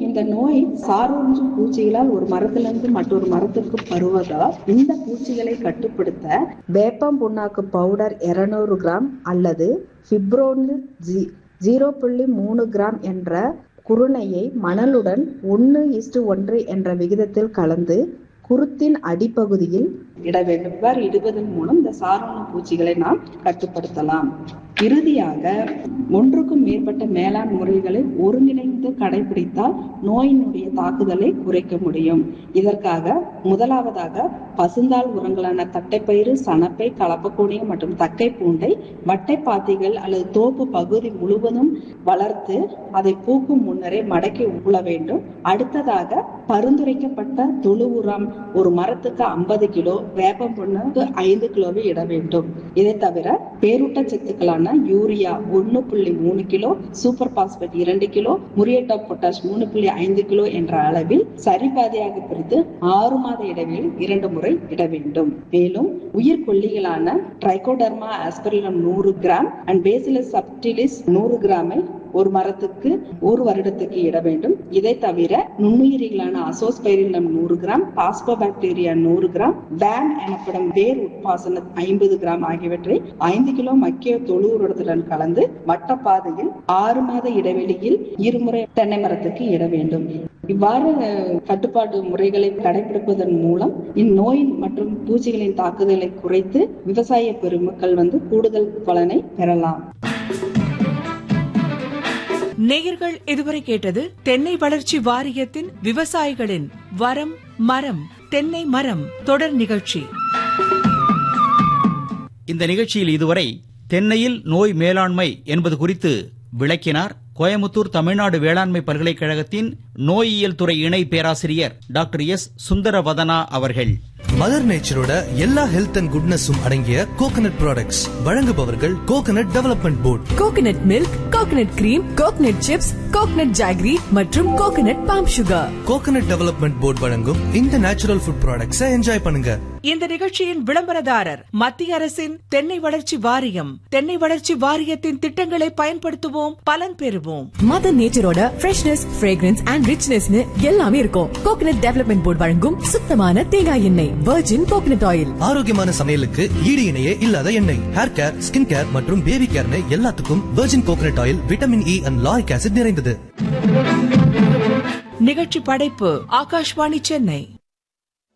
இந்த நோய் சாரூன்றும் பூச்சிகளால் ஒரு மரத்திலிருந்து மற்றொரு மரத்திற்கு பருவதால் இந்த பூச்சிகளை கட்டுப்படுத்த வேப்பம் புண்ணாக்கு பவுடர் 200 கிராம் அல்லது ஃபிப்ரோனில் ஜி ஜீரோ புள்ளி மூணு கிராம் என்ற குருணையை மணலுடன் ஒன்று இஸ்டு ஒன்று என்ற விகிதத்தில் கலந்து குருத்தின் அடிப்பகுதியில் இட வேண்டும் இவ்வாறு இடுவதன் மூலம் இந்த சாரண பூச்சிகளை நாம் கட்டுப்படுத்தலாம் இறுதியாக ஒன்றுக்கும் மேற்பட்ட மேலாண் முறைகளை ஒருங்கிணைந்து கடைபிடித்தால் நோயினுடைய தாக்குதலை குறைக்க முடியும் இதற்காக முதலாவதாக பசுந்தாள் உரங்களான தட்டைப்பயிறு சணப்பை கலப்பக்கூடிய மற்றும் தக்கை பூண்டை வட்டைப்பாத்திகள் அல்லது தோப்பு பகுதி முழுவதும் வளர்த்து அதை பூக்கும் முன்னரே மடக்கி உழ வேண்டும் அடுத்ததாக பரிந்துரைக்கப்பட்ட தொழு உரம் ஒரு மரத்துக்கு ஐம்பது கிலோ வேப்பம் புண்ணுக்கு ஐந்து கிலோவை இட வேண்டும் இதை தவிர பேரூட்டச்சத்துக்களான யூரியா ஒன்னு புள்ளி மூணு கிலோ சூப்பர் பாஸ்பேட் இரண்டு கிலோ முரியேட்டா பொட்டாஷ் மூணு புள்ளி ஐந்து கிலோ என்ற அளவில் சரிபாதையாக பிரித்து ஆறு மாத இடைவெளியில் இரண்டு முறை இட வேண்டும் மேலும் உயிர்கொல்லிகளான ட்ரைகோடர்மா ஆஸ்பரிலம் நூறு கிராம் அண்ட் பேசிலஸ் சப்டிலிஸ் நூறு கிராமை ஒரு மரத்துக்கு ஒரு வருடத்துக்கு இட வேண்டும் இதை தவிர நுண்ணுயிரிகளான அசோஸ்பைரிலம் நூறு கிராம் பாஸ்போபாக்டீரியா நூறு கிராம் பேன் எனப்படும் வேர் உட்பாசன ஐம்பது கிராம் ஆகியவற்றை ஐந்து கிலோ மக்கிய தொழு உரத்துடன் கலந்து வட்டப்பாதையில் ஆறு மாத இடைவெளியில் இருமுறை தென்னை மரத்துக்கு இட வேண்டும் இவ்வாறு அஹ், கட்டுப்பாட்டு முறைகளை கடைபிடிப்பதன் மூலம் இந்நோயின் மற்றும் பூச்சிகளின் தாக்குதலை குறைத்து விவசாய பெருமக்கள் வந்து கூடுதல் பலனை பெறலாம் நேயர்கள் இதுவரை கேட்டது தென்னை வளர்ச்சி வாரியத்தின் விவசாயிகளின் வரம் மரம் தென்னை மரம் தொடர் நிகழ்ச்சி இந்த நிகழ்ச்சியில் இதுவரை தென்னையில் நோய் மேலாண்மை என்பது குறித்து விளக்கினார் கோயமுத்தூர் தமிழ்நாடு வேளாண்மை பல்கலைக்கழகத்தின் நோயியல் துறை இணை பேராசிரியர் டாக்டர் எஸ் சுந்தரவதனா அவர்கள் மதர் நேச்சரோட எல்லா ஹெல்த் அண்ட் குட்னஸும் அடங்கிய கோகனட் ப்ராடக்ட்ஸ் வழங்குபவர்கள் coconut development board coconut milk coconut cream coconut chips coconut jaggery மற்றும் coconut palm sugar coconut development board வழங்கும் இந்த நேச்சுரல் ஃபுட் ப்ராடக்ட்ஸை என்ஜாய் பண்ணுங்க இந்த நிகழ்ச்சியின் விளம்பரதாரர் மத்திய அரசின் தென்னை வளர்ச்சி வாரியம் தென்னை வளர்ச்சி வாரியத்தின் திட்டங்களை பயன்படுத்துவோம் பலன் பெறுவோம் மதர் நேச்சரோட ஃப்ரெஷ்னஸ் ஃப்ரேக்ரன்ஸ் அண்ட் ரிச்னஸ்னு எல்லாமே இருக்கும் கோகனட் டெவலப்மெண்ட் போர்டு வழங்கும் சுத்தமான தேங்காய் எண்ணெய் வர்ஜின் கோகனட் ஆயில் ஆரோக்கியமான சமையலுக்கு ஈடு இணையே இல்லாத எண்ணெய் ஹேர் கேர் ஸ்கின் கேர் மற்றும் பேபி கேர்னு எல்லாத்துக்கும் virgin coconut oil vitamin E and lauric acid நிறைந்தது நிகழ்ச்சி படைப்பு ஆகாஷ்வாணி சென்னை